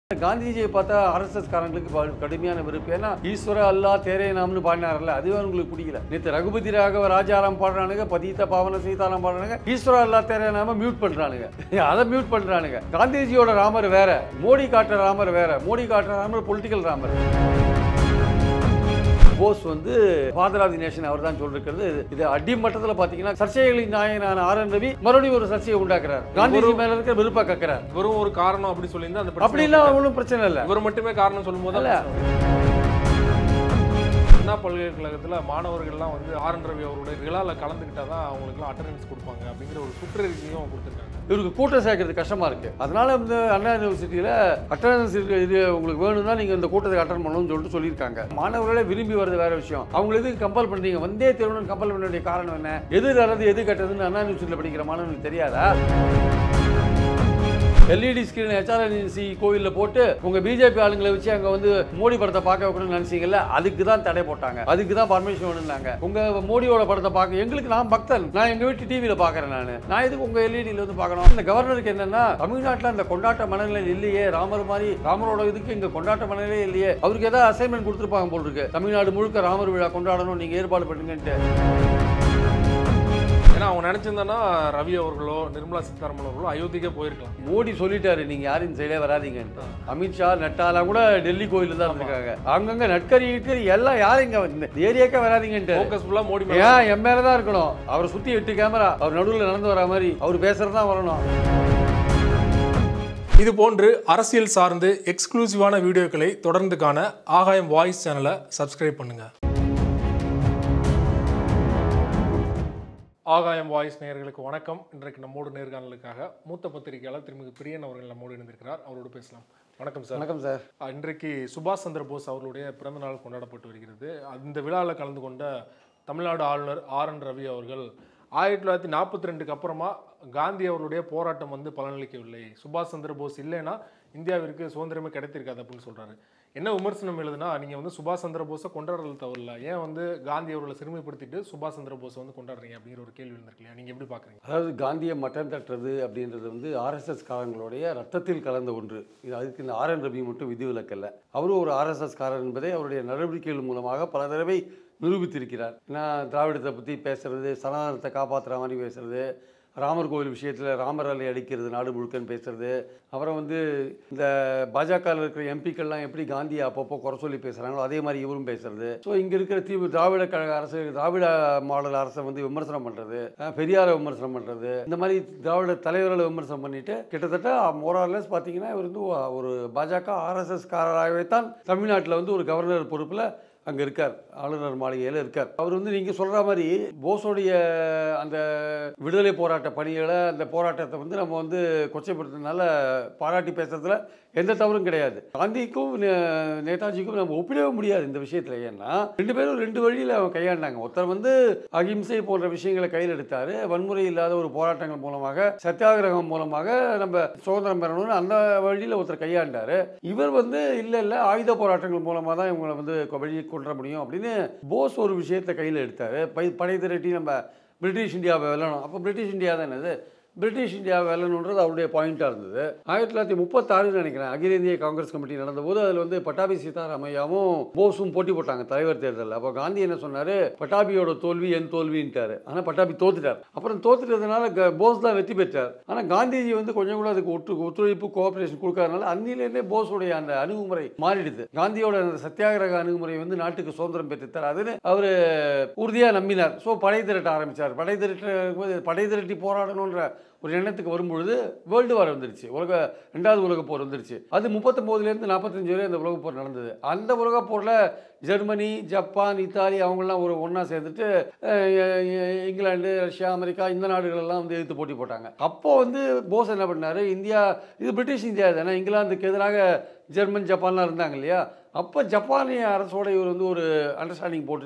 காந்திஜியை பார்த்தா ஆர்எஸ்எஸ் காரங்களுக்கு ப- கடுமையான வெறுப்பு ஏன்னா ஈஸ்வர அல்லா தேரே நாம்னு பாடினார்ல அதுவே அவங்களுக்கு பிடிக்கல நேற்று ரகுபதி ராகவ ராஜாராம் பாடுறானுங்க பதித்த பாவன சீதாராம் பாடுறானுங்க ஈஸ்வர அல்லா தேரே நாம மியூட் பண்றானுங்க அதை மியூட் பண்றானுங்க காந்திஜியோட ராமர் வேற மோடி காட்டுற ராமர் வேற மோடி காட்டுற ராமர் பொலிட்டிக்கல் ராமர் போஸ் வந்து ஃபாதர் ஆஃப் தி நேஷன் அவர் தான் சொல்லிருக்கிறது இது அடிமட்டத்தில் பார்த்தீங்கன்னா சர்ச்சைகளின் நாயனான ஆர் என் ரவி மறுபடியும் ஒரு சர்ச்சையை உண்டாக்குறார் காந்திஜி மேல இருக்கிற விருப்ப கக்கிறார் வெறும் ஒரு காரணம் அப்படி சொல்லியிருந்தா அந்த பிரச்சனை அப்படிலாம் ஒன்றும் பிரச்சனை இல்லை இவர் மட்டுமே காரணம் சொல்லும்போது இல்ல. அண்ணா பல்கலைக்கழகத்துல மாணவர்கள்லாம் வந்து ஆர் என் ரவி அவருடைய விழால கலந்துக்கிட்டா தான் அவங்களுக்குலாம் அட்டண்டன்ஸ் கொடுப்பாங்க அப்படிங்கிற ஒரு சுற்றறிக்கையும் கொடுத்துருக்காங்க இவருக்கு கூட்டம் சேர்க்கறது கஷ்டமா இருக்கு அதனால இந்த அண்ணா யூனிவர்சிட்டியில அட்டண்டன்ஸ் இது உங்களுக்கு வேணும்னா நீங்க இந்த கூட்டத்தை அட்டன் பண்ணணும்னு சொல்லிட்டு சொல்லியிருக்காங்க மாணவர்களே விரும்பி வர்றது வேற விஷயம் அவங்க எதுக்கு கம்பல் பண்றீங்க வந்தே திருவண்ணம் கம்பல் பண்ண வேண்டிய காரணம் என்ன எது நல்லது எது கெட்டதுன்னு அண்ணா யூனிவர்சிட்டியில் படிக்கிற மாணவனுக்கு தெரியாதா எல்இடி ஸ்கிரீன் ஹெச்ஆர்என்சி கோயிலில் போட்டு உங்க பிஜேபி ஆளுங்களை வச்சு அங்க வந்து மோடி படத்தை பார்க்க வைக்கணும்னு நினைச்சீங்கல்ல அதுக்கு தான் தடை போட்டாங்க அதுக்கு தான் பர்மிஷன் வேணும்னாங்க உங்க மோடியோட படத்தை பார்க்க எங்களுக்கு நான் பக்தன் நான் எங்க வீட்டு டிவியில பார்க்கறேன் நான் நான் எதுக்கு உங்க எல்இடியில் வந்து பார்க்கணும் இந்த கவர்னருக்கு என்னன்னா தமிழ்நாட்டில் அந்த கொண்டாட்ட மனநிலை இல்லையே ராமர் மாதிரி ராமரோட இதுக்கு இங்க கொண்டாட்ட மனநிலை இல்லையே அவருக்கு ஏதாவது அசைன்மெண்ட் கொடுத்துருப்பாங்க போல் இருக்கு தமிழ்நாடு முழுக்க ராமர் விழா கொண்டாடணும் நீங்க ஏற்பாடு பண்ணுங்கன்ட்டு ஏன்னா அவங்க நினைச்சிருந்தானா ரவி அவர்களோ நிர்மலா சீதாராமன் அவர்களோ அயோத்திக்கே போயிருக்கலாம் மோடி சொல்லிட்டாரு நீங்க யாரும் இந்த சைடே வராதீங்கன்னு அமித்ஷா நட்டாலாம் கூட டெல்லி கோயில்ல தான் இருக்காங்க அங்கங்க நட்கரி கிட்கரி எல்லாம் யாரும் இங்க இந்த ஏரியாக்கே வராதீங்கன்ட்டு ஃபோக்கஸ் ஃபுல்லா மோடி மேல ஏன் என் மேல தான் இருக்கணும் அவரை சுத்தி எட்டு கேமரா அவர் நடுவில் நடந்து வர மாதிரி அவர் பேசுறது தான் வரணும் இது போன்று அரசியல் சார்ந்து எக்ஸ்க்ளூசிவான வீடியோக்களை தொடர்ந்து காண ஆகாயம் வாய்ஸ் சேனலை சப்ஸ்கிரைப் பண்ணுங்க ஆகாயம் வாய்ஸ் நேயர்களுக்கு வணக்கம் இன்றைக்கு நம்மோடு நேர்காணலுக்காக மூத்த பத்திரிகையாளர் திருமிகு பிரியன் அவர்கள் நம்மோடு இணைந்திருக்கிறார் அவரோடு பேசலாம் வணக்கம் சார் வணக்கம் சார் அஹ் இன்றைக்கு சுபாஷ் சந்திர போஸ் அவர்களுடைய பிறந்த நாள் கொண்டாடப்பட்டு வருகிறது அந்த விழாவில் கலந்து கொண்ட தமிழ்நாடு ஆளுநர் ஆர் என் ரவி அவர்கள் ஆயிரத்தி தொள்ளாயிரத்தி நாற்பத்தி ரெண்டுக்கு அப்புறமா காந்தி அவர்களுடைய போராட்டம் வந்து பலனளிக்கவில்லை சுபாஷ் சந்திர போஸ் இல்லைன்னா இந்தியாவிற்கு சுதந்திரமே கிடைத்திருக்காது அப்படின்னு சொல்றாரு என்ன விமர்சனம் எழுதுனா நீங்க வந்து சுபாஷ் சந்திர போஸை கொண்டாடுறது தவறில்ல ஏன் வந்து காந்தி அவர்களை சிறுமைப்படுத்திட்டு சுபாஷ் சந்திர போஸை வந்து கொண்டாடுறீங்க அப்படிங்கிற ஒரு கேள்வி இருந்திருக்கலையா நீங்க எப்படி பாக்குறீங்க அதாவது காந்தியை மட்டம் தட்டுறது அப்படின்றது வந்து ஆர்எஸ்எஸ் காரங்களுடைய ரத்தத்தில் கலந்த ஒன்று இது அதுக்கு இந்த ஆர் என் ரவி மட்டும் விதிவிலக்கல்ல அவரும் ஒரு ஆர்எஸ்எஸ் காரர் என்பதை அவருடைய நடவடிக்கைகள் மூலமாக பல தடவை நிரூபித்திருக்கிறார் ஏன்னா திராவிடத்தை பற்றி பேசுறது சனாதனத்தை காப்பாற்றுற மாதிரி பேசுறது ராமர் கோவில் விஷயத்தில் ராமர் அலை அடிக்கிறது நாடு முழுக்கன்னு பேசுறது அப்புறம் வந்து இந்த பாஜகவில் இருக்கிற எம்பிக்கள்லாம் எப்படி காந்தியை அப்பப்போ குறை சொல்லி பேசுகிறாங்களோ அதே மாதிரி இவரும் பேசுறது ஸோ இங்கே இருக்கிற தீ திராவிட கழக அரசு திராவிட மாடல் அரசை வந்து விமர்சனம் பண்ணுறது பெரியாரை விமர்சனம் பண்ணுறது இந்த மாதிரி திராவிட தலைவர்களை விமர்சனம் பண்ணிட்டு கிட்டத்தட்ட மோரார்லெஸ் பார்த்தீங்கன்னா இவர் வந்து ஒரு பாஜக ஆர்எஸ்எஸ் காரராகவே தான் தமிழ்நாட்டில் வந்து ஒரு கவர்னர் பொறுப்பில் அங்கே இருக்கார் ஆளுநர் மாளிகையில் இருக்கார் அவர் வந்து நீங்கள் சொல்கிற மாதிரி போஸோடைய அந்த விடுதலை போராட்ட பணிகளை அந்த போராட்டத்தை வந்து நம்ம வந்து கொச்சைப்படுத்துறதுனால பாராட்டி பேசுறதுல எந்த தவறும் கிடையாது காந்திக்கும் நே- நேதாஜிக்கும் நம்ம ஒப்பிடவே முடியாது இந்த விஷயத்தில் ஏன்னா ரெண்டு பேரும் ரெண்டு வழியில் அவங்க கையாண்டாங்க ஒருத்தர் வந்து அகிம்சை போன்ற விஷயங்களை கையில் எடுத்தார் வன்முறை இல்லாத ஒரு போராட்டங்கள் மூலமாக சத்தியாகிரகம் மூலமாக நம்ம சுதந்திரம் பெறணும்னு அந்த வழியில் ஒருத்தர் கையாண்டார் இவர் வந்து இல்லை இல்லை ஆயுத போராட்டங்கள் மூலமாக தான் இவங்களை வந்து கொ- வழி கொண்டு வர முடியும் அப்படின்னு போஸ் ஒரு விஷயத்தை கையில் எடுத்தார் பை படை திரட்டி நம்ம பிரிட்டிஷ் இந்தியாவை வெல்லணும் அப்போ பிரிட்டிஷ் இந்தியா தான் என்னது பிரிட்டிஷ் இந்தியா வெல்லணுன்றது அவருடைய பாயிண்டாக இருந்தது ஆயிரத்தி தொள்ளாயிரத்தி முப்பத்தாறுன்னு நினைக்கிறேன் அகில இந்திய காங்கிரஸ் கமிட்டி நடந்தபோது அதில் வந்து பட்டாபி சீதாராமையாவும் போஸும் போட்டி போட்டாங்க தலைவர் தேர்தலில் அப்போ காந்தி என்ன சொன்னார் பட்டாபியோட தோல்வி என் தோல்வின்ட்டார் ஆனால் பட்டாபி தோத்துட்டார் அப்புறம் தோத்துட்டதுனால க- போஸ் தான் வெற்றி பெற்றார் ஆனால் காந்திஜி வந்து கொஞ்சம் கூட அதுக்கு ஒத்து ஒத்துழைப்பு கோஆபரேஷன் கொடுக்காதனால அன்னிலேருந்தே போஸுடைய அந்த அணுகுமுறை மாறிடுது காந்தியோட அந்த சத்தியாகிரக அணுகுமுறை வந்து நாட்டுக்கு சுதந்திரம் பெற்றுத்தார் அதுன்னு அவர் உறுதியாக நம்பினார் ஸோ படை திரட்ட ஆரம்பித்தார் படை திரட்ட படை திரட்டி போராடணுன்ற ஒரு எண்ணத்துக்கு வரும்பொழுது வேர்ல்டு வார் வந்துருச்சு உலக ரெண்டாவது உலகப் போர் வந்துருச்சு அது முப்பத்தொம்போதுலேருந்து நாற்பத்தஞ்சு வரை அந்த உலகப் போர் நடந்தது அந்த உலகப் போரில் ஜெர்மனி ஜப்பான் இத்தாலி அவங்கெல்லாம் ஒரு ஒன்றா சேர்ந்துட்டு அஹ், எ- இங்கிலாந்து ரஷ்யா அமெரிக்கா இந்த நாடுகள் எல்லாம் வந்து எதிர்த்து போட்டி போட்டாங்க அப்போ வந்து போஸ் என்ன பண்ணாரு இந்தியா இது பிரிட்டிஷ் இந்தியா தானே இங்கிலாந்துக்கு எதிராக ஜெர்மன் ஜப்பான்லாம் இருந்தாங்க இல்லையா அப்போ ஜப்பானிய அரசோட இவர் வந்து ஒரு அண்டர்ஸ்டாண்டிங் போட்டுட்டு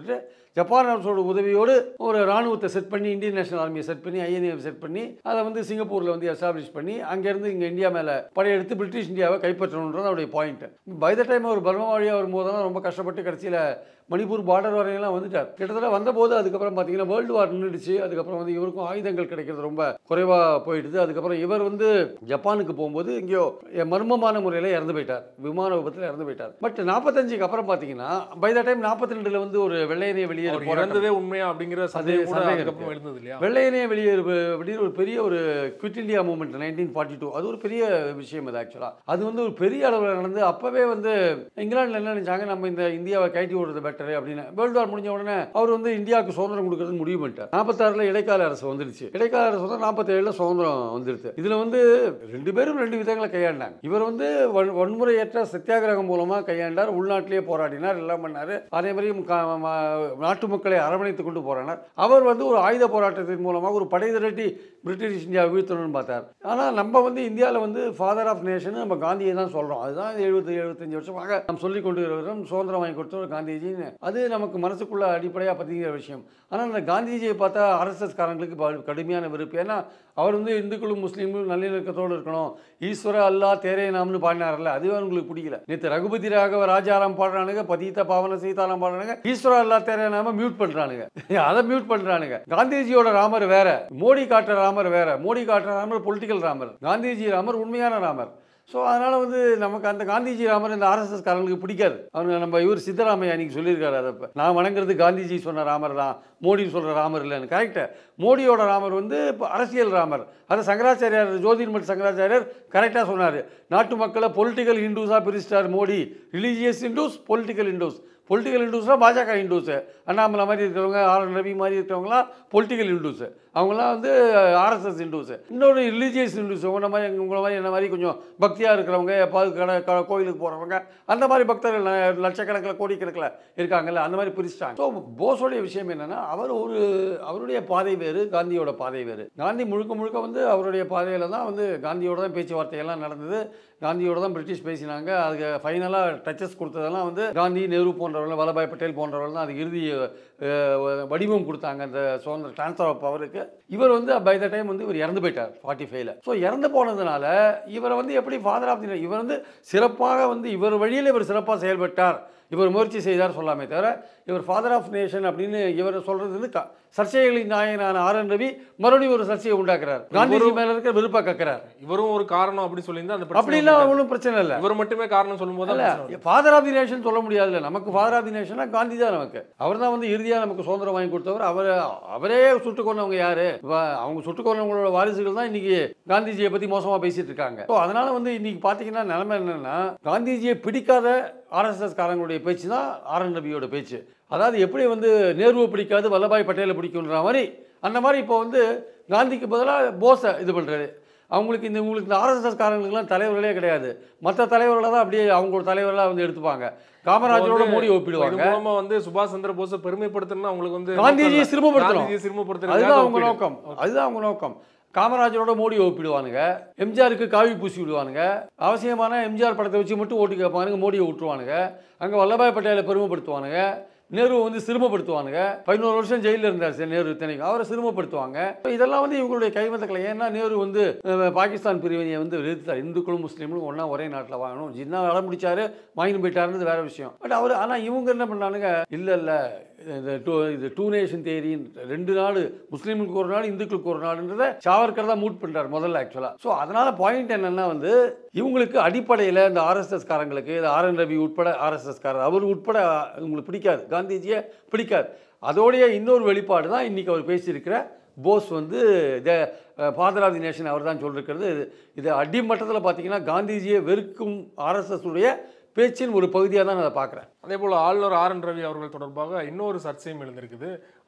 ஜப்பான் அரசோட உதவியோடு ஒரு ராணுவத்தை செட் பண்ணி இந்தியன் நேஷனல் ஆர்மியை செட் பண்ணி ஐஎன்ஏ செட் பண்ணி அதை வந்து சிங்கப்பூரில் வந்து எஸ்டாப்ளிஷ் பண்ணி அங்கேருந்து இங்கே இந்தியா மேலே படையெடுத்து பிரிட்டிஷ் இந்தியாவை கைப்பற்றணுன்றது அவருடைய பாயிண்ட் பை த டைம் அவர் பர்மா வழியாக வரும்போதெல்லாம் ரொம்ப கஷ்டப்பட்டு கடைசியில் மணிப்பூர் பார்டர் வரையெல்லாம் வந்துட்டார் கிட்டத்தட்ட வந்தபோது அதுக்கப்புறம் பார்த்தீங்கன்னா வேர்ல்டு வார் நின்றுடுச்சு அதுக்கப்புறம் வந்து இவருக்கும் ஆயுதங்கள் கிடைக்கிறது ரொம்ப குறைவாக போயிடுது அதுக்கப்புறம் இவர் வந்து ஜப்பானுக்கு போகும்போது எங்கேயோ மர்மமான முறையில் இறந்து போயிட்டார் விமான விபத்தில் இறந்து போயிட்டார் பட் நாற்பத்தஞ்சுக்கு அப்புறம் பார்த்தீங்கன்னா பை த டைம் நாற்பத்தி ரெண்டில் வந்து ஒரு வெள்ளையனே வெளியேற அவர் போராட்டம் இறந்ததே உண்மையா அப்படிங்கிற சந்தேகம் கூட சந்தேகம் அதுக்கப்புறம் எழுந்தது இல்லையா வெள்ளையனே வெளியேறு அப்படின்னு ஒரு பெரிய ஒரு quit India movement nineteen forty two அது ஒரு பெரிய விஷயம் அது ஆக்சுவலாக அது வந்து ஒரு பெரிய அளவில் நடந்து அப்போவே வந்து இங்கிலாந்தில் என்ன நினைச்சாங்க நம்ம இந்த இந்தியாவை கைட்டி விடுறது பெட்டர் அப்படின்னு வேர்ல்டு வார் முடிஞ்ச உடனே அவர் வந்து இந்தியாவுக்கு சுதந்திரம் கொடுக்கறது முடிவு பண்ணிட்டார் நாற்பத்தாறில் இடைக்கால அரசு வந்துடுச்சு இடைக்கால அரசு வந்து நாற்பத்தேழில் சுதந்திரம் வந்துடுது இதில் வந்து ரெண்டு பேரும் ரெண்டு விதங்களை கையாண்டாங்க இவர் வந்து வன்- வன்முறையற்ற சத்தியாகிரகம் மூலமாக கையாண்டார் உள்நாட்டிலேயே போராடினார் எல்லாம் பண்ணார் அதே மாதிரி க- ம- நாட்டு மக்களை அரவணைத்து கொண்டு போராடினார் அவர் வந்து ஒரு ஆயுத போராட்டத்தின் மூலமாக ஒரு படை திரட்டி பிரிட்டிஷ் இந்தியா வீழ்த்தணும்னு பார்த்தார் ஆனால் நம்ம வந்து இந்தியாவில் வந்து ஃபாதர் ஆஃப் நேஷன் நம்ம காந்தியை தான் சொல்கிறோம் அதுதான் எழுபது எழுபத்தஞ்சு வருஷமாக நாம் சொல்லி கொண்டு இருக்கிறோம் சுதந்திரம் வாங்கி கொடுத்தவர் காந்திஜின்னு அது நமக்கு மனசுக்குள்ள அடிப்படையாக பதிகிற விஷயம் ஆனால் அந்த காந்திஜியை பார்த்தா ஆர்எஸ்எஸ் காரங்களுக்கு ப- கடுமையான வெறுப்பு ஏன்னா அவர் வந்து இந்துக்களும் முஸ்லீம்களும் நல்லிணக்கத்தோடு இருக்கணும் ஈஸ்வர அல்லா தேரே நாம்னு பாடினார்ல அதுவே அவங்களுக்கு பிடிக்கல நேற்று ரகுபதி ராகவ ராஜாராம் பாடுறானுங்க பதித்த பாவன சீதாராம் பாடுறானுங்க ஈஸ்வர அல்லா தேரே நாம மியூட் பண்றானுங்க அதை மியூட் பண்றானுங்க காந்திஜியோட ராமர் வேற மோடி காட்டுற ராமர் வேற மோடி காட்டுற ராமர் பொலிட்டிக்கல் ராமர் காந்திஜி ராமர் உண்மையான ராமர் ஸோ அதனால் வந்து நமக்கு அந்த காந்திஜி ராமர் இந்த ஆர்எஸ்எஸ் காரங்களுக்கு பிடிக்காது அவங்க நம்ம இவர் சித்தராமையா அன்னைக்கு சொல்லியிருக்காரு அதை இப்போ நான் வணங்குறது காந்திஜி சொன்ன ராமர் தான் மோடி சொல்கிற ராமர் இல்லைன்னு கரெக்டு மோடியோட ராமர் வந்து இப்போ அரசியல் ராமர் அது சங்கராச்சாரியார் ஜோதிர்மட் சங்கராச்சாரியார் கரெக்டாக சொன்னார் நாட்டு மக்களை பொலிட்டிக்கல் ஹிந்துஸாக பிரிச்சிட்டார் Modi religious Hindus political Hindus political ஹிந்துஸ்னால் பாஜக ஹிந்துஸு அண்ணாமலை மாதிரி இருக்கிறவங்க ஆர் என் ரவி மாதிரி இருக்கிறவங்களாம் பொலிட்டிக்கல் ஹிந்துஸு அவங்களாம் வந்து ஆர்எஸ்எஸ் ஹிந்துஸு இன்னொரு ரிலீஜியஸ் ஹிந்துஸ் உங்களை மாதிரி உங்களை மாதிரி என்ன மாதிரி கொஞ்சம் பக்தியாக இருக்கிறவங்க எப்பாவது கடை க- கோயிலுக்கு போகிறவங்க அந்த மாதிரி பக்தர்கள் ந- லட்சக்கணக்கில் கோடிக்கணக்கில் இருக்காங்கல்ல அந்த மாதிரி பிரிச்சிட்டாங்க ஸோ போஸோடைய விஷயம் என்னென்னா அவர் ஒரு அவருடைய பாதை வேறு காந்தியோட பாதை வேறு காந்தி முழுக்க முழுக்க வந்து அவருடைய பாதையில் தான் வந்து காந்தியோட தான் பேச்சுவார்த்தையெல்லாம் நடந்தது காந்தியோட தான் பிரிட்டிஷ் பேசினாங்க அதுக்கு ஃபைனலாக டச்சஸ் கொடுத்ததெல்லாம் வந்து காந்தி நேரு போன்றவர்கள் வல்லபாய் பட்டேல் போன்றவர்கள் தான் அது இறுதி அஹ், வடிவம் கொடுத்தாங்க அந்த சுதந்திர ட்ரான்ஸ்ஃபர் ஆஃப் பவருக்கு இவர் வந்து பை த டைம் வந்து இவர் இறந்து போயிட்டார் ஃபார்ட்டி ஃபைவ்ல ஸோ இறந்து போனதுனால இவரை வந்து எப்படி ஃபாதர் ஆஃப் தி இவர் வந்து சிறப்பாக வந்து இவர் வழியில் இவர் சிறப்பாக செயல்பட்டார் இவர் முயற்சி செய்தார் சொல்லாமே தவிர இவர் ஃபாதர் ஆஃப் நேஷன் அப்படின்னு இவர் சொல்றது வந்து க- சர்ச்சைகளின் நாயனான ஆர் என் ரவி மறுபடியும் ஒரு சர்ச்சையை உண்டாக்குறார் காந்திஜி மேல இருக்க வெறுப்பா கக்கறார் இவரும் ஒரு காரணம் அப்படி சொல்லியிருந்தா அந்த பிரச்சனை அப்படிலாம் இருக்காது. ஒன்றும் பிரச்சனை இல்லை இவர் மட்டுமே காரணம் சொல்லும்போது தான் பிரச்சனை வருது. ஃபாதர் ஆஃப் தி நேஷன் சொல்ல முடியாதுல்ல நமக்கு ஃபாதர் ஆஃப் தி நேஷனா காந்தி தான் நமக்கு அவர் தான் வந்து இறுதியாக நமக்கு சுதந்திரம் வாங்கி கொடுத்தவர் அவர் அவரே சுட்டு கொண்டவங்க யாரு வ- அவங்க சுட்டு கொண்டவங்களோட வாரிசுகள் தான் இன்னைக்கு காந்திஜியை பத்தி மோசமா பேசிட்டு இருக்காங்க ஸோ அதனால வந்து இன்னைக்கு பாத்தீங்கன்னா நிலைமை என்னன்னா காந்திஜியை பிடிக்காத ஆர்எஸ்எஸ் காரங்களுடைய பேச்சு தான் ஆர் என் ரவியோட பேச்சு அதாவது எப்படி வந்து நேருவை பிடிக்காது வல்லபாய் பட்டேலை பிடிக்குன்ற மாதிரி அந்த மாதிரி இப்போ வந்து காந்திக்கு பதிலாக போஸை இது பண்ணுறாரு அவங்களுக்கு இந்த உங்களுக்கு இந்த ஆர்எஸ்எஸ் காரங்களுக்குலாம் தலைவர்களே கிடையாது மற்ற தலைவர்களை தான் அப்படியே அவங்களோட தலைவர்களாக வந்து எடுத்துப்பாங்க காமராஜரோட மோடி இது ஒப்பிடுவாங்க மூலமா வந்து சுபாஷ் சந்திர போஸை பெருமைப்படுத்தணும்னா அவங்களுக்கு வந்து காந்திஜியை நோக்கம் இல்ல. சிறுமப்படுத்தணும். காந்திஜியை சிறுமப்படுத்துறது அதுதான் அவங்க நோக்கம் அதுதான் அவங்க நோக்கம் காமராஜரோட மோடி ஒப்பிடுவானுங்க எம்ஜிஆருக்கு காவி பூசி விடுவானுங்க அவசியமான எம்ஜிஆர் படத்தை வச்சு மட்டும் ஓட்டு கேட்பானுங்க மோடியை விட்டுருவானுங்க அங்கே வல்லபாய் பட்டேலை பெருமைப்படுத்துவானுங்க நேருவை வந்து சிறுமப்படுத்துவானுங்க பதினோரு வருஷம் ஜெயிலில் இருந்தார் சார் நேரு இத்தனைக்கும் அவரை சிறுமப்படுத்துவாங்க இப்ப இதெல்லாம் வந்து இவங்களுடைய கைவந்தக்கலை ஏன்னா நேரு வந்து அஹ், பாகிஸ்தான் பிரிவினையை வந்து எதிர்த்தார் இந்துக்களும் முஸ்லீம்களும் ஒன்றா ஒரே நாட்டில் வாங்கணும் ஜின்னா வர முடிச்சாரு வாங்கிட்டு போயிட்டாருன்றது வேற விஷயம் பட் அவர் ஆனால் இவங்க என்ன பண்ணானுங்க இல்லை இல்லை இந்த டூ இது டூ நேஷன் தேரி ரெண்டு நாடு முஸ்லீமுக்கு ஒரு நாடு இந்துக்களுக்கு ஒரு நாடுன்றத சாவர்கர் தான் மூட் பண்ணுறார் முதல்ல ஆக்சுவலாக ஸோ அதனால பாயிண்ட் என்னன்னா வந்து இவங்களுக்கு அடிப்படையில் இந்த ஆர்எஸ்எஸ் காரங்களுக்கு இந்த ஆர் என் ரவி உட்பட ஆர்எஸ்எஸ் காரர் அவர் உட்பட இவங்களுக்கு பிடிக்காது காந்திஜியை பிடிக்காது அதோடைய இன்னொரு வெளிப்பாடு தான் இன்னைக்கு அவர் பேசியிருக்கிற போஸ் வந்து the father of the nation அவர் தான் சொல்லியிருக்கிறது இது இது அடிமட்டத்தில் பார்த்தீங்கன்னா காந்திஜியை வெறுக்கும் ஆர்எஸ்எஸ் உடைய பேச்சின் ஒரு பகுதியாக தான் நான் அதை பார்க்குறேன் அதே போல ஆளுநர் ஆர் என் ரவி அவர்கள் தொடர்பாக இன்னொரு சர்ச்சையும் எழுந்திருக்குது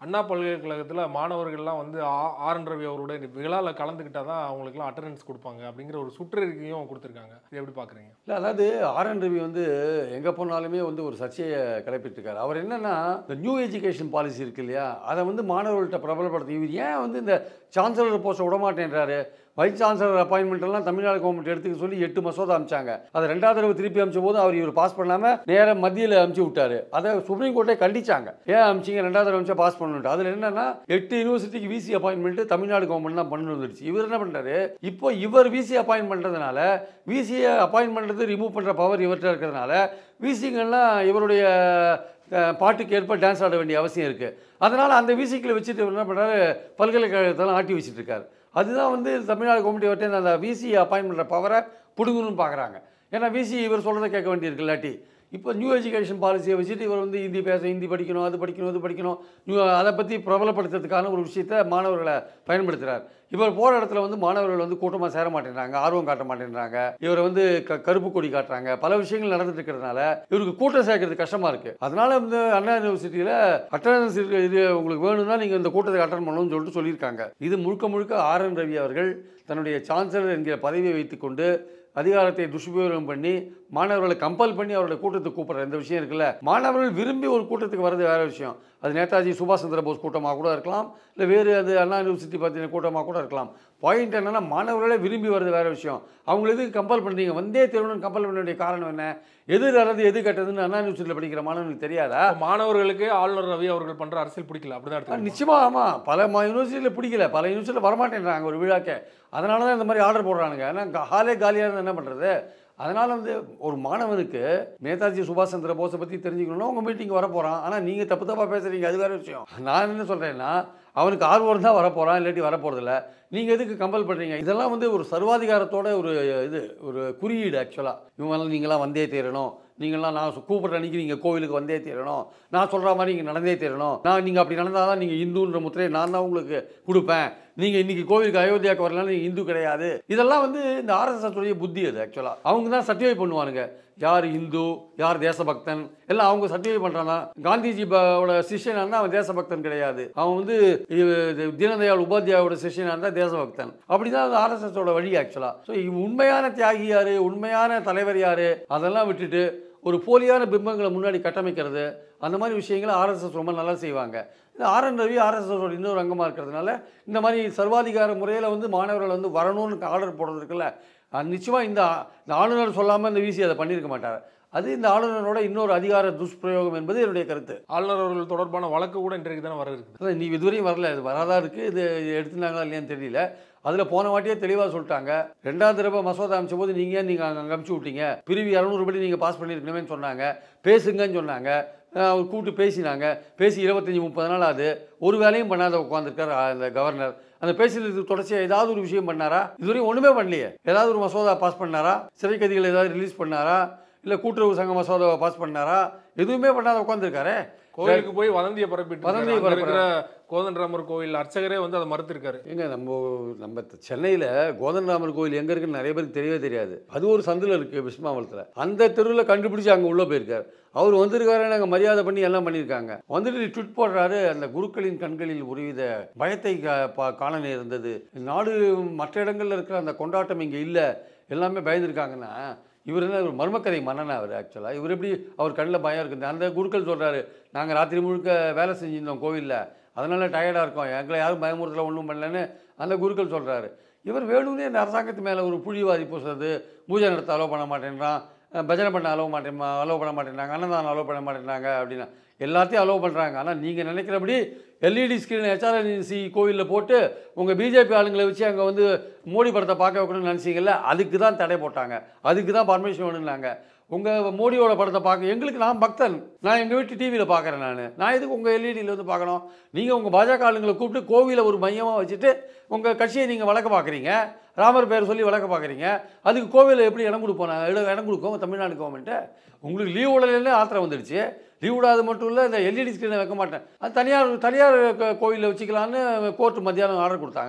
அண்ணா பல்கலைக்கழகத்தில் மாணவர்கள்லாம் வந்து ஆ- ஆர் என் ரவி அவரோட இந்த விழாவில் கலந்துக்கிட்டா தான் அவங்களுக்குலாம் அட்டண்டன்ஸ் கொடுப்பாங்க அப்படிங்கிற ஒரு சுற்றறிக்கையும் கொடுத்துருக்காங்க இது எப்படி பார்க்குறீங்க இல்லை அதாவது ஆர்என் ரவி வந்து எங்கே போனாலுமே வந்து ஒரு சர்ச்சையை கிளப்பிட்டுருக்காரு அவர் என்னன்னா இந்த நியூ எஜுகேஷன் பாலிசி இருக்கு இல்லையா அதை வந்து மாணவர்கள்ட்ட பிரபலப்படுத்தி இவர் ஏன் வந்து இந்த சான்சலர் போஸ்ட்டை விட மாட்டேன்றாரு வைஸ் சான்சலர் அப்பாயின்மெண்ட் எல்லாம் தமிழ்நாடு கவர்மெண்ட் எடுத்துக்க சொல்லி எட்டு மசோதா அமிச்சாங்க அதை ரெண்டாவது தடவை திருப்பி அமிச்ச போது அவர் இவர் பாஸ் பண்ணாமல் நேராக மத்தியில் அமுச்சு விட்டாரு அதை சுப்ரீம் கோர்ட்டே கண்டிச்சாங்க ஏன் அமிச்சிங்க ரெண்டாவது தடவை அமிச்சா பாஸ் பண்ணணும் அதில் என்னன்னா எட்டு யூனிவர்சிட்டிக்கு விசி அப்பாயின்மெண்ட் தமிழ்நாடு கவர்மெண்ட் தான் பண்ணு வந்துடுச்சு இவர் என்ன பண்ணுறாரு இப்போ இவர் விசி அப்பாயின்ட் பண்ணுறதுனால விசியை அப்பாயின்ட் பண்ணுறது ரிமூவ் பண்ணுற பவர் இவர்கிட்ட இருக்கிறதுனால விசிங்கெல்லாம் இவருடைய அஹ், பாட்டுக்கு ஏற்ப டான்ஸ் ஆட வேண்டிய அவசியம் இருக்குது அதனால் அந்த விசிக்களை வச்சுட்டு இவர் என்ன பண்ணுறாரு பல்கலைக்கழகத்தெல்லாம் ஆட்டி வச்சுட்டு இருக்காரு அதுதான் வந்து தமிழ்நாடு கவர்மெண்ட் இவர்கிட்ட அந்த விசி அப்பாயின்ட் பண்ணுற பவரை பிடுங்கணும்னு பார்க்குறாங்க ஏன்னா விசி இவர் சொல்கிறத கேட்க வேண்டியிருக்கு இல்லாட்டி இப்போ நியூ எஜுகேஷன் பாலிசியை வச்சுட்டு இவர் வந்து ஹிந்தி பேச ஹிந்தி படிக்கணும் அது படிக்கணும் இது படிக்கணும் நியூ அதை பற்றி பிரபலப்படுத்துறதுக்கான ஒரு விஷயத்தை மாணவர்களை பயன்படுத்துகிறார் இவர் போகிற இடத்துல வந்து மாணவர்கள் வந்து கூட்டமாக சேர மாட்டேங்கிறாங்க ஆர்வம் காட்ட மாட்டேங்கிறாங்க இவரை வந்து க கருப்பு கொடி காட்டுறாங்க பல விஷயங்கள் நடந்துட்டு இருக்கிறதுனால இவருக்கு கூட்டம் சேர்க்கறது கஷ்டமாக இருக்குது அதனால வந்து அண்ணா யூனிவர்சிட்டியில் அட்டண்டன்ஸ் இது உங்களுக்கு வேணும்னா நீங்கள் இந்த கூட்டத்தை அட்டன் பண்ணணும்னு சொல்லிட்டு சொல்லியிருக்காங்க இது முழுக்க முழுக்க ஆர் என் ரவி அவர்கள் தன்னுடைய சான்சலர் என்கிற பதவியை வைத்துக்கொண்டு அதிகாரத்தை துஷ்பிரயோகம் பண்ணி மாணவர்களை கம்பல் பண்ணி அவருடைய கூட்டத்துக்கு கூப்பிட்ற இந்த விஷயம் இருக்குல்ல மாணவர்கள் விரும்பி ஒரு கூட்டத்துக்கு வர்றது வேற விஷயம் அது நேதாஜி சுபாஷ் சந்திர போஸ் கூட்டமாக கூட இருக்கலாம் இல்லை வேறு அது அண்ணா யூனிவர்சிட்டி பற்றின கூட்டமாக கூட இருக்கலாம் பாயிண்ட் என்னன்னா மாணவர்களே விரும்பி வர்றது வேற விஷயம் அவங்கள எதுக்கு கம்பல் பண்ணுறீங்க வந்தே திருமணம் கம்பல் பண்ண வேண்டிய காரணம் என்ன எது நல்லது எது கெட்டதுன்னு அண்ணா யூனிவர்சிட்டியில் படிக்கிற மாணவனுக்கு தெரியாதா அப்ப மாணவர்களுக்கு ஆளுநர் ரவி அவர்கள் பண்ற அரசியல் பிடிக்கல அப்படிதான் எடுத்துக்கணும். நிச்சயமா ஆமாம் பல யூனிவர்சிட்டியில் பிடிக்கல பல யூனிவர்சிட்டியில் வரமாட்டேன்றாங்க ஒரு விழாக்கே அதனால தான் இந்த மாதிரி ஆர்டர் போடுறானுங்க ஏன்னா ஹாலே காலியாக இருந்தால் என்ன பண்ணுறது அதனால் வந்து ஒரு மாணவனுக்கு நேதாஜி சுபாஷ் சந்திர போஸை பற்றி தெரிஞ்சுக்கணும்னா உங்கள் மீட்டிங் வர போகிறான் ஆனால் நீங்கள் தப்பு தப்பாக பேசுகிறீங்க அது வேறு விஷயம் நான் என்ன சொல்கிறேன்னா அவனுக்கு ஆர்வம் தான் வரப்போகிறான் இல்லாட்டி வரப்போகிறதில்ல நீங்கள் எதுக்கு கம்பல் பண்ணுறீங்க இதெல்லாம் வந்து ஒரு சர்வாதிகாரத்தோட ஒரு இது ஒரு குறியீடு ஆக்சுவலாக இவங்கெல்லாம் நீங்களாம் வந்தே தீரணும் நீங்களாம் நான் சு- கூப்பிட்ற அன்னைக்கு நீங்கள் கோவிலுக்கு வந்தே தீரணும் நான் சொல்கிற மாதிரி நீங்கள் நடந்தே தீரணும் நான் நீங்கள் அப்படி நடந்தால் தான் நீங்கள் இந்துன்ற முத்திரையை நான் தான் உங்களுக்கு கொடுப்பேன் நீங்கள் இன்னைக்கு கோவிலுக்கு அயோத்தியாவுக்கு வரலாம் நீங்கள் இந்து கிடையாது இதெல்லாம் வந்து இந்த ஆர்எஸ்எஸ் உடைய புத்தி அது ஆக்சுவலாக அவங்க தான் சர்டிஃபை பண்ணுவானுங்க யார் இந்து யார் தேசபக்தன் எல்லாம் அவங்க சர்டிஃபை பண்ணுறாங்க காந்திஜி ஓட சிஷ்யனாக இருந்தால் அவன் தேசபக்தன் கிடையாது அவன் வந்து இவ- தீனதயாள் உபாத்யாயோட சிஷ்யனாக இருந்தால் தேசபக்தன் அப்படிதான் அது ஆர்எஸ்எஸோட வழி ஆக்சுவலாக ஸோ உண்மையான தியாகி யார் உண்மையான தலைவர் யார் அதெல்லாம் விட்டுட்டு ஒரு போலியான பிம்பங்களை முன்னாடி கட்டமைக்கிறது அந்த மாதிரி விஷயங்களை ஆர்எஸ்எஸ் ரொம்ப நல்லா செய்வாங்க இந்த ஆர்என் ரவி ஆர்எஸ்எஸோட இன்னொரு அங்கமாக இருக்கிறதுனால இந்த மாதிரி சர்வாதிகார முறையில் வந்து மாணவர்கள் வந்து வரணும்னு ஆர்டர் போடுறது இருக்குல்ல அது நிச்சயமாக இந்த ஆ- இந்த ஆளுநர் சொல்லாமல் இந்த விசி அதை பண்ணியிருக்க மாட்டார் அது இந்த ஆளுநரோட இன்னொரு அதிகார துஷ்பிரயோகம் என்பது என்னுடைய கருத்து ஆளுநர் அவர்கள் தொடர்பான வழக்கு கூட இன்றைக்கு தானே வர இருக்குது அதான் நீ இதுவரையும் வரல இது வரதா இருக்குது இது எடுத்துனாங்களா இல்லையான்னு தெரியல அதில் போன வாட்டியே தெளிவாக சொல்லிட்டாங்க ரெண்டாவது தடவை மசோதா அமைச்ச போது நீங்கள் ஏன் நீங்கள் அங்கே அமுச்சு விட்டீங்க பிரிவு இரநூறு படி நீங்கள் பாஸ் பண்ணியிருக்கணுமேன்னு சொன்னாங்க பேசுங்கன்னு சொன்னாங்க அஹ் அவர் கூப்பிட்டு பேசினாங்க பேசி இருபத்தஞ்சி முப்பது நாள் ஆகுது ஒரு வேலையும் பண்ணாத உட்காந்துருக்கார் அந்த கவர்னர் அந்த பேசுறதுக்கு தொடர்ச்சியாக ஏதாவது ஒரு விஷயம் பண்ணாரா இதுவரையும் ஒன்றுமே பண்ணலையே ஏதாவது ஒரு மசோதா பாஸ் பண்ணாரா சிறை கைதிகள் ஏதாவது ரிலீஸ் பண்ணாரா இல்லை கூட்டுறவு சங்க மசோதாவை பாஸ் பண்ணாரா எதுவுமே பண்ணாத உட்காந்துருக்காரு கோயிலுக்கு போய் வதந்தியை பரப்பிட்டு வதந்தியை இருக்காரு. அங்க இருக்கிற கோதண்டராமர் கோயில் அர்ச்சகரே வந்து அதை மறுத்திருக்காரு ஏங்க நம்ம நம்ம சென்னையில் கோதண்டராமர் கோயில் எங்கே இருக்குன்னு நிறைய பேருக்கு தெரியவே தெரியாது அது ஒரு சந்தில் இருக்குது விஸ்மாவளத்தில் அந்த தெருவில் கண்டுபிடிச்சு அங்கே உள்ளே போயிருக்கார் அவர் வந்திருக்காரு நாங்கள் மரியாதை பண்ணி எல்லாம் பண்ணியிருக்காங்க வந்துட்டு ட்விட் போடுறாரு அந்த குருக்களின் கண்களில் ஒருவித பயத்தை கா- பா- காண நேர்ந்தது நாடு மற்ற இடங்கள்ல இருக்கிற அந்த கொண்டாட்டம் இங்கே இல்லை எல்லாமே பயந்துருக்காங்கன்னா இவர் என்ன ஒரு மர்மக்கதை மன்னனா அவர் ஆக்சுவலாக இவர் எப்படி அவர் கண்ணில் பயம் இருக்குது அந்த குருக்கள் சொல்கிறாரு நாங்கள் ராத்திரி முழுக்க வேலை செஞ்சிருந்தோம் கோவிலில் அதனால டயர்டாக இருக்கோம் எங்களை யாரும் பயமுறுத்தல ஒன்றும் பண்ணலன்னு அந்த குருக்கள் சொல்கிறாரு இவர் வேணும்னே இந்த அரசாங்கத்து மேலே ஒரு புழிவாதி பூசுறது பூஜை நடத்த அலோவ் பண்ண மாட்டேன்றான் அஹ் பஜனை பண்ண அலோவ் மாட்டேன் அலோவ் பண்ண மாட்டேன்றாங்க அன்னதானம் அலோவ் பண்ண மாட்டேன்றாங்க அப்படின்னா எல்லாத்தையும் அலோவ் பண்ணுறாங்க ஆனால் நீங்கள் நினைக்கிறபடி எல்இடி ஸ்க்ரீன் ஹெச்ஆர்என்சி கோவிலில் போட்டு உங்கள் பிஜேபி ஆளுங்களை வச்சு அங்கே வந்து மோடி படத்தை பார்க்க வைக்கணும்னு நினச்சிங்கல்ல அதுக்கு தான் தடை போட்டாங்க அதுக்கு தான் பர்மிஷன் வேணும்னாங்க உங்கள் மோடியோட படத்தை பார்க்க எங்களுக்கு நான் பக்தன் நான் எங்கள் வீட்டு டிவியில் பார்க்குறேன் நான் நான் எதுக்கு உங்கள் எல்இடியில் வந்து பார்க்கணும் நீங்கள் உங்கள் பாஜக ஆளுங்களை கூப்பிட்டு கோவிலை ஒரு மையமாக வச்சுட்டு உங்கள் கட்சியை நீங்கள் வளர்க்க பார்க்குறீங்க ராமர் பேர் சொல்லி வளர்க்க பார்க்குறீங்க அதுக்கு கோவிலில் எப்படி இடம் கொடுப்போம் நான் இடம் இடம் கொடுக்கும் தமிழ்நாடு கவர்மெண்ட்டு உங்களுக்கு லீவ் விடலன்னு ஆத்திரம் வந்துடுச்சு லீவ் விடாது மட்டும் இல்லை இந்த எல்இடி ஸ்க்ரீனை வைக்க மாட்டேன் அது தனியார் தனியார் க- கோவிலில் வச்சுக்கலான்னு கோர்ட்டு மத்தியானம் ஆர்டர் கொடுத்தாங்க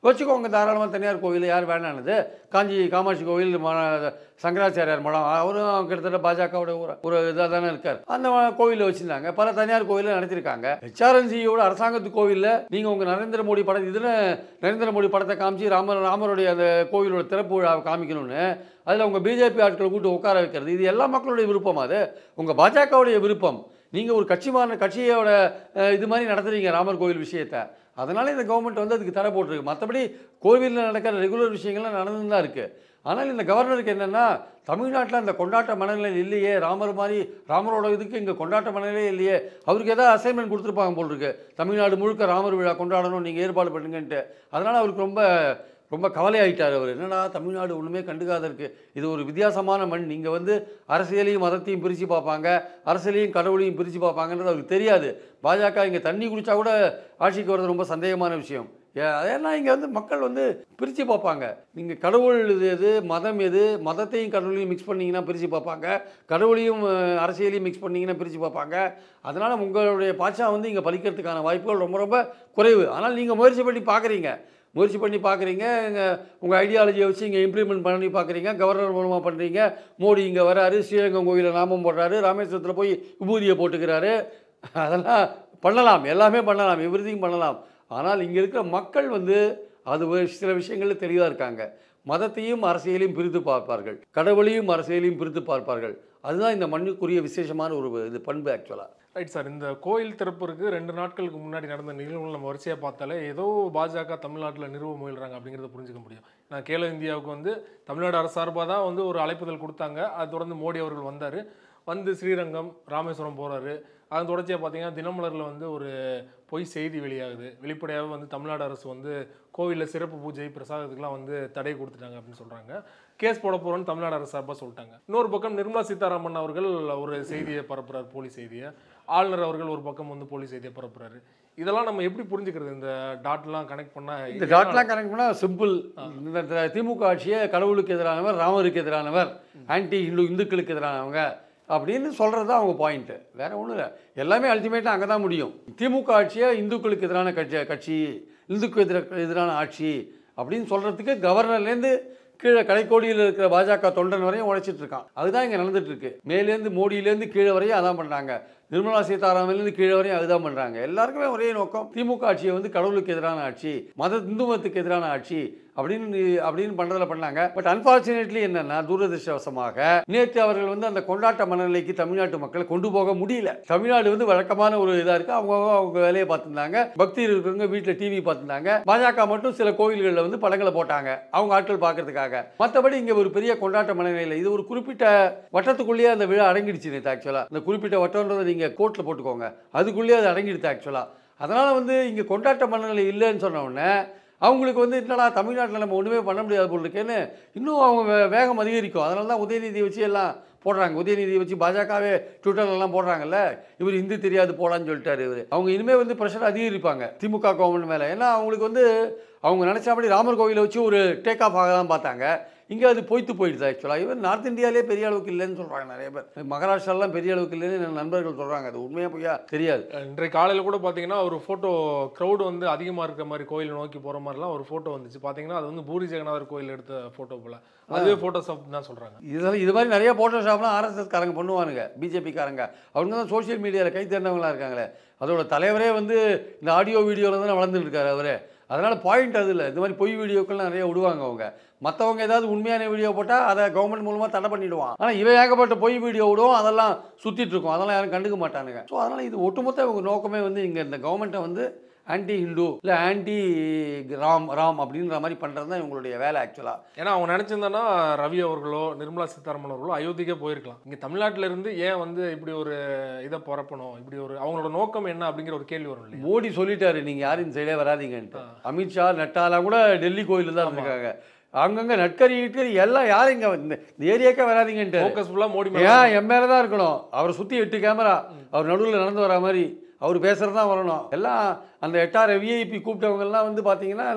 வச்சுக்கோங்க தாராளமாக தனியார் கோவில் யார் வேணானது காஞ்சி காமாட்சி கோவில் ம- சங்கராச்சாரியார் மடம் அவரும் கிட்டத்தட்ட பாஜகவோட ஒரு ஒரு இதாக தானே இருக்கார் அந்த கோவிலில் வச்சுருந்தாங்க பல தனியார் கோவிலில் நடத்திருக்காங்க ஹெச்ஆர்என்சியோட அரசாங்கத்து கோவிலில் நீங்கள் உங்கள் நரேந்திர மோடி படம் இதில் நரேந்திர மோடி படத்தை காமிச்சு ராமர் ராமருடைய அந்த கோவிலோட திறப்பு விழாவை காமிக்கணும்னு அதில் உங்கள் பிஜேபி ஆட்களை கூட்டு உட்கார வைக்கிறது இது எல்லா மக்களுடைய விருப்பம் அது உங்கள் பாஜகவுடைய விருப்பம் நீங்கள் ஒரு கட்சி மாறின கட்சியோட அஹ், இது மாதிரி நடத்துறீங்க ராமர் கோவில் விஷயத்தை அதனால இந்த கவர்மெண்ட் வந்து அதுக்கு தடை போட்டிருக்கு மற்றபடி கோவிலில் நடக்கிற ரெகுலர் விஷயங்கள்லாம் நடந்து தான் இருக்குது ஆனால் இந்த கவர்னருக்கு என்னென்னா தமிழ்நாட்டில் அந்த கொண்டாட்ட மனநிலை இல்லையே ராமர் மாதிரி ராமரோட இதுக்கு இங்கே கொண்டாட்ட மனநிலையே இல்லையே அவருக்கு ஏதாவது அசைன்மெண்ட் கொடுத்துருப்பாங்க போல் இருக்கு தமிழ்நாடு முழுக்க ராமர் விழா கொண்டாடணும் நீங்கள் ஏற்பாடு பண்ணுங்கன்ட்டு அதனால் அவருக்கு ரொம்ப ரொம்ப கவலையாயிட்டார் அவர் என்னடா தமிழ்நாடு ஒன்றுமே கண்டுக்காத இருக்கு இது ஒரு வித்தியாசமான மண் நீங்கள் வந்து அரசியலையும் மதத்தையும் பிரித்து பார்ப்பாங்க அரசியலையும் கடவுளையும் பிரித்து பார்ப்பாங்கன்றது அவருக்கு தெரியாது பாஜக இங்கே தண்ணி குடிச்சா கூட ஆட்சிக்கு வர்றது ரொம்ப சந்தேகமான விஷயம் ஏ- ஏன்னா இங்கே வந்து மக்கள் வந்து பிரித்து பார்ப்பாங்க நீங்கள் கடவுள் இது எது மதம் எது மதத்தையும் கடவுளையும் மிக்ஸ் பண்ணீங்கன்னா பிரித்து பார்ப்பாங்க கடவுளையும் அஹ், அரசியலையும் மிக்ஸ் பண்ணீங்கன்னா பிரித்து பார்ப்பாங்க அதனால் உங்களுடைய பாட்சா வந்து இங்கே பலிக்கிறதுக்கான வாய்ப்புகள் ரொம்ப ரொம்ப குறைவு ஆனால் நீங்கள் முயற்சி பண்ணி பார்க்குறீங்க முயற்சி பண்ணி பார்க்குறீங்க உங்கள் ஐடியாலஜியை வச்சு இங்கே இம்ப்ளிமெண்ட் பண்ணி பார்க்குறீங்க கவர்னர் மூலமாக பண்ணுறீங்க மோடி இங்கே வராரு ஸ்ரீரங்கம் கோயிலில் நாமம் போடுறாரு ராமேஸ்வரத்தில் போய் விபூதியை போட்டுக்கிறாரு அதெல்லாம் பண்ணலாம் எல்லாமே பண்ணலாம் எவ்ரிதிங் பண்ணலாம் ஆனால் இங்கே இருக்கிற மக்கள் வந்து அது ஒரு சில விஷயங்களில் தெளிவாக இருக்காங்க மதத்தையும் அரசியலையும் பிரித்து பார்ப்பார்கள் கடவுளையும் அரசியலையும் பிரித்து பார்ப்பார்கள் அதுதான் இந்த மண்ணுக்குரிய விசேஷமான ஒரு இது பண்பு ஆக்சுவலாக ரைட் சார் இந்த கோயில் திறப்பிற்கு ரெண்டு நாட்களுக்கு முன்னாடி நடந்த நிகழ்வுகள் நம்ம வரிசையாக பார்த்தாலே ஏதோ பாஜக தமிழ்நாட்டில் நிறுவ முயல்றாங்க அப்படிங்கிறத புரிஞ்சுக்க முடியும் நான் கேலோ இந்தியாவுக்கு வந்து தமிழ்நாடு அரசு சார்பாக தான் வந்து ஒரு அழைப்புதல் கொடுத்தாங்க அது தொடர்ந்து மோடி அவர்கள் வந்தார் வந்து ஸ்ரீரங்கம் ராமேஸ்வரம் போகிறாரு அதன் தொடர்ச்சியாக பார்த்தீங்கன்னா தினமலரில் வந்து ஒரு பொய் செய்தி வெளியாகுது வெளிப்படையாகவே வந்து தமிழ்நாடு அரசு வந்து கோவிலில் சிறப்பு பூஜை பிரசாதத்துக்குலாம் வந்து தடை கொடுத்துட்டாங்க அப்படின்னு சொல்கிறாங்க கேஸ் போட போகிறோன்னு தமிழ்நாடு அரசு சார்பாக சொல்லிட்டாங்க இன்னொரு பக்கம் நிர்மலா சீதாராமன் அவர்கள் ஒரு செய்தியை பரப்புறாரு போலி செய்தியை ஆளுநர் அவர்கள் ஒரு பக்கம் வந்து போலி செய்தியை பரப்புறாரு இதெல்லாம் நம்ம எப்படி புரிஞ்சுக்கிறது இந்த டாட்லாம் கனெக்ட் பண்ணா இந்த டாட்லாம் கனெக்ட் பண்ணால் சிம்பிள் இந்த த- திமுக ஆட்சியை கடவுளுக்கு எதிரானவர் ராமருக்கு எதிரானவர் ஆன்டி இந்து இந்துக்களுக்கு எதிரானவங்க அப்படின்னு சொல்கிறது தான் அவங்க பாயிண்ட்டு வேற ஒன்றும் இல்லை எல்லாமே அல்டிமேட்டாக அங்கே தான் முடியும் திமுக ஆட்சியை இந்துக்களுக்கு எதிரான கட்சி கட்சி இந்துக்கு எதிர எதிரான ஆட்சி அப்படின்னு சொல்கிறதுக்கு கவர்னர்லேருந்து கீழே கடைக்கோடியில் இருக்கிற பாஜக தொண்டன் வரையும் உழைச்சிட்டு இருக்கான் அதுதான் இங்கே நடந்துட்டு இருக்கு மேலேருந்து மோடியிலேருந்து கீழே வரையும் அதான் பண்ணுறாங்க நிர்மலா சீதாராமன்லேருந்து கீழே வரையும் அதுதான் பண்ணுறாங்க எல்லாருக்குமே ஒரே நோக்கம் திமுக ஆட்சியை வந்து கடவுளுக்கு எதிரான ஆட்சி மத இந்து மதத்துக்கு எதிரான ஆட்சி அப்படின்னு அப்படின்னு பண்ணுறதுல பண்ணாங்க பட் அன்ஃபார்ச்சுனேட்லி என்னன்னா துரதிருஷ்டவசமாக நேற்று அவர்கள் வந்து அந்த கொண்டாட்ட மனநிலைக்கு தமிழ்நாட்டு மக்களை கொண்டு போக முடியல தமிழ்நாடு வந்து வழக்கமான ஒரு இதாக இருக்கு அவங்க அவங்க வேலையை பார்த்துருந்தாங்க பக்தி இருக்கிறவங்க வீட்டில் டிவி பார்த்துருந்தாங்க பாஜக மட்டும் சில கோயில்களில் வந்து படங்களை போட்டாங்க அவங்க ஆட்கள் பார்க்கறதுக்காக மற்றபடி இங்கே ஒரு பெரிய கொண்டாட்ட மனநிலை இது ஒரு குறிப்பிட்ட வட்டத்துக்குள்ளேயே அந்த விழா அடங்கிடுச்சு நேற்று ஆக்சுவலாக இந்த குறிப்பிட்ட வட்டம்ன்றதை நீங்கள் கோர்ட்டில் போட்டுக்கோங்க அதுக்குள்ளேயே அது அடங்கிடுது ஆக்சுவலாக அதனால் வந்து இங்கே கொண்டாட்ட மனநிலை இல்லைன்னு சொன்ன உடனே அவங்களுக்கு வந்து என்னடா தமிழ்நாட்டில் நம்ம ஒன்றுமே பண்ண முடியாது போல் இருக்கேன்னு இன்னும் அவங்க வே- வேகம் அதிகரிக்கும் அதனால தான் உதயநிதியை வச்சு எல்லாம் போடுறாங்க உதயநிதியை வச்சு பாஜகவே ட்விட்டர்லலாம் போடுறாங்கல்ல இவர் ஹிந்தி தெரியாது போலான்னு சொல்லிட்டாரு இவர் அவங்க இனிமேல் வந்து ப்ரெஷர் அதிகரிப்பாங்க திமுக கவர்மெண்ட் மேலே ஏன்னா அவங்களுக்கு வந்து அவங்க நினச்சபடி ராமர் கோவிலை வச்சு ஒரு டேக் ஆஃப் ஆகலாம் பார்த்தாங்க இங்கே அது பொய்த்து போயிடுது ஆக்சுவலாக இவன் நார்த் இந்தியாவிலே பெரிய அளவுக்கு இல்லைன்னு சொல்கிறாங்க நிறைய பேர் மகாராஷ்டிராலாம் பெரிய அளவுக்கு இல்லைன்னு என் நண்பர்கள் சொல்கிறாங்க அது உண்மையாக பொய்யா தெரியாது இன்றைய காலையில் கூட பார்த்தீங்கன்னா ஒரு ஃபோட்டோ க்ரௌடு வந்து அதிகமாக இருக்கிற மாதிரி கோயிலை நோக்கி போகிற மாதிரிலாம் ஒரு ஃபோட்டோ வந்துச்சு பார்த்தீங்கன்னா அது வந்து பூரி ஜெகநாதர் கோயில் எடுத்த ஃபோட்டோ போல அதுவே ஃபோட்டோஷாப் தான் சொல்கிறாங்க இதெல்லாம் இது மாதிரி நிறைய ஃபோட்டோஷாப்லாம் ஆர்எஸ்எஸ் காரங்க பண்ணுவானுங்க பிஜேபி காரங்க அவங்க தான் சோஷியல் மீடியாவில் கை தேர்ந்தவங்களா இருக்காங்களே அதோட தலைவரே வந்து இந்த ஆடியோ வீடியோவில் தானே வளர்ந்துட்டு இருக்காரு அவரே அதனால் பாயிண்ட் அது இல்லை இந்த மாதிரி பொய் வீடியோக்கள்லாம் நிறைய விடுவாங்க அவங்க மற்றவங்க ஏதாவது உண்மையான வீடியோ போட்டால் அதை கவர்மெண்ட் மூலமாக தடை பண்ணிடுவான் ஆனால் இவன் ஏகப்பட்ட பொய் வீடியோ விடுவோம் அதெல்லாம் சுற்றிட்டு இருக்கும் அதெல்லாம் யாரும் கண்டுக்க மாட்டானுங்க ஸோ அதனால் இது ஒட்டுமொத்த இவங்க நோக்கமே வந்து இங்கே இந்த கவர்மெண்ட்டை வந்து ஆன்டி ஹிந்து இல்லை ஆன்டி ராம் ராம் அப்படின்ற மாதிரி பண்ணுறது தான் இவங்களுடைய வேலை ஆக்சுவலாக ஏன்னா அவங்க நினச்சிருந்தானா ரவி அவர்களோ நிர்மலா சீதாராமன் அவர்களோ அயோத்திக்கே போயிருக்கலாம் இங்கே தமிழ்நாட்டில இருந்து ஏன் வந்து இப்படி ஒரு இதை பரப்பணும் இப்படி ஒரு அவங்களோட நோக்கம் என்ன அப்படிங்கிற ஒரு கேள்வி வரும் இல்லையா மோடி சொல்லிட்டாரு நீங்க யாரும் இந்த சைடே வராதீங்கன்ட்டு அமித்ஷா நட்டாலாம் கூட டெல்லி கோயிலில் தான் இருந்திருக்காங்க அங்கங்க நட்கரி கிட்கரி எல்லாம் யாரும் இங்க இந்த இந்த ஏரியாக்கே வராதீங்கன்ட்டு ஃபோக்கஸ் ஃபுல்லாக மோடி மேல ஏன் என் மேலே தான் இருக்கணும் அவரை சுற்றி எட்டு கேமரா அவர் நடுவில் நடந்து வரா மாதிரி அவர் பேசுகிறது தான் வரணும் எல்லாம் அந்த எட்டாயிரம் விஐபி கூப்பிட்டவங்கெல்லாம் வந்து பார்த்தீங்கன்னா எல்லாம்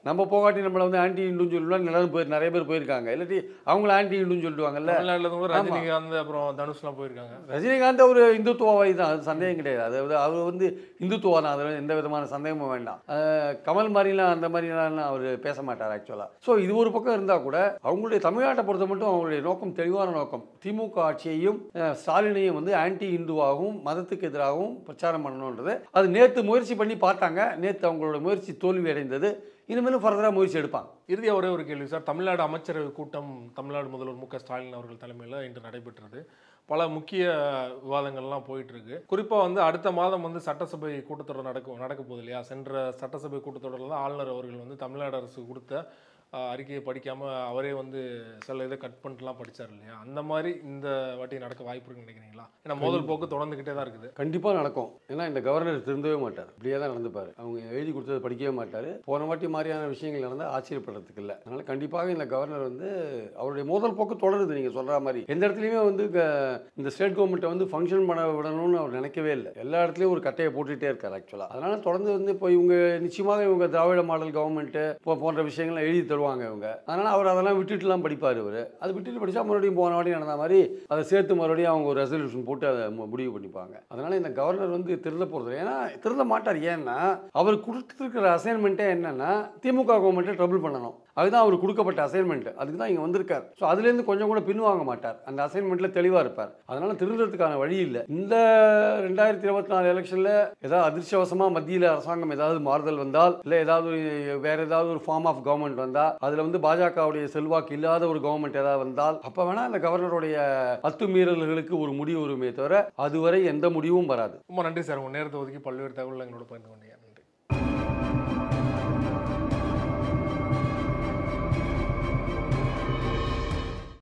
நம்ம போகாட்டி நம்மளை வந்து ஆன்டி இண்டுன்னு சொல்லுவோம் எல்லாரும் போய் நிறைய பேர் போயிருக்காங்க இல்லாட்டி அவங்கள ஆன்டி இண்டுன்னு சொல்லிடுவாங்கல்ல தமிழ்நாட்டுல இருந்து கூட ரஜினிகாந்த் அப்புறம் தனுஷ்லாம் போயிருக்காங்க ரஜினிகாந்த் ஒரு இந்துத்துவவாதி தான் அது சந்தேகம் கிடையாது அதாவது அவர் வந்து இந்துத்துவா தான் அதில் எந்த விதமான சந்தேகமும் வேண்டாம் அஹ் கமல் மாதிரிலாம் அந்த மாதிரிலாம் அவர் பேச மாட்டார் ஆக்சுவலாக ஸோ இது ஒரு பக்கம் இருந்தால் கூட அவங்களுடைய தமிழ்நாட்டை பொறுத்த மட்டும் அவங்களுடைய நோக்கம் தெளிவான நோக்கம் திமுக ஆட்சியையும் அஹ் ஸ்டாலினையும் வந்து ஆன்டி இந்துவாகவும் மதத்துக்கு எதிராகவும் பிரச்சாரம் பண்ணணுன்றது அது நேற்று முயற்சி பண்ணி பார்த்தாங்க நேற்று அவங்களோட முயற்சி தோல்வி அடைந்தது இனிமேலும் ஃபர்தராக முயற்சி எடுப்பாங்க இறுதியா ஒரே ஒரு கேள்வி சார் தமிழ்நாடு அமைச்சரவை கூட்டம் தமிழ்நாடு முதல்வர் மு க ஸ்டாலின் அவர்கள் தலைமையில் இன்று நடைபெற்றது பல முக்கிய விவாதங்கள்லாம் போயிட்டு இருக்கு குறிப்பா வந்து அடுத்த மாதம் வந்து சட்டசபை கூட்டத்தொடர் நடக்கும் நடக்க போகுது இல்லையா சென்ற சட்டசபை கூட்டத்தொடரில் தான் ஆளுநர் அவர்கள் வந்து தமிழ்நாடு அரசு கொடுத்த ஆஹ், அறிக்கையை படிக்காம அவரே வந்து சில இதை கட் பண்ணிட்டுலாம் படிச்சார் இல்லையா அந்த மாதிரி இந்த வாட்டி நடக்க வாய்ப்பு இருக்குன்னு நினைக்கிறீங்களா ஏன்னா மோதல் போக்கு தொடர்ந்துகிட்டே தான் இருக்குது கண்டிப்பாக நடக்கும் ஏன்னா இந்த கவர்னர் திருந்தவே மாட்டார் இப்படியே தான் நடந்துப்பார் அவங்க எழுதி கொடுத்ததை படிக்கவே மாட்டார் போன வாட்டி மாதிரியான விஷயங்கள் நடந்தால் ஆச்சரியப்படுறதுக்கு இல்லை அதனால் கண்டிப்பாக இந்த கவர்னர் வந்து அவருடைய மோதல் போக்கு தொடருது நீங்கள் சொல்கிற மாதிரி எந்த இடத்துலையுமே வந்து க- இந்த ஸ்டேட் கவர்மெண்ட்டை வந்து ஃபங்க்ஷன் பண்ண விடணும்னு அவர் நினைக்கவே இல்லை எல்லா இடத்துலையும் ஒரு கட்டையை போட்டுகிட்டே இருக்கார் ஆக்சுவலாக அதனால் தொடர்ந்து வந்து இப்போ இவங்க நிச்சயமாக இவங்க திராவிட மாடல் கவர்மெண்ட்டு இப்போ போன்ற விஷயங்கள்லாம் எழுதி தருவாங்க இவங்க அதனால் அவர் அதெல்லாம் விட்டுட்டுலாம் படிப்பார் இவர் அது விட்டுட்டு படித்தா மறுபடியும் போன வாட்டி நடந்த மாதிரி அதை சேர்த்து மறுபடியும் அவங்க ஒரு ரெசல்யூஷன் போட்டு அதை மு- முடிவு பண்ணிப்பாங்க அதனால் இந்த கவர்னர் வந்து திருந்த போகிறது ஏன்னா திருந்த மாட்டார் ஏன்னா அவர் கொடுத்துருக்கிற அசைன்மெண்ட்டே என்னன்னா திமுக கவர்மெண்ட்டை ட்ரபிள் பண்ணணும் அதுதான் அவர் கொடுக்கப்பட்ட அசைன்மெண்ட் அதுக்கு தான் இங்கே வந்திருக்கார் ஸோ அதுலேருந்து கொஞ்சம் கூட பின்வாங்க மாட்டார் அந்த அசைன்மெண்ட்டில் தெளிவாக இருப்பார் அதனால் திருந்துறதுக்கான வழி இல்லை இந்த ரெண்டாயிரத்தி இருபத்தி நாலு எலெக்ஷனில் ஏதாவது அதிர்ஷ்டவசமாக மத்தியில் அரசாங்கம் ஏதாவது மாறுதல் வந்தால் இல்லை ஏதாவது ஒரு- வேற ஏதாவது ஒரு ஃபார்ம் ஆஃப் கவர்மெண்ட் வந்தால் அதில் வந்து பாஜகவுடைய செல்வாக்கு இல்லாத ஒரு கவர்மெண்ட் ஏதாவது வந்தால் அப்போ வேணால் அந்த கவர்னருடைய அத்துமீறல்களுக்கு ஒரு முடிவு வருமே தவிர அதுவரை எந்த முடிவும் வராது ரொம்ப நன்றி சார் உங்க நேரத்தை ஒதுக்கி பல்வேறு தகவல்கள் எங்களோட பகிர்ந்து கொண்டீங்க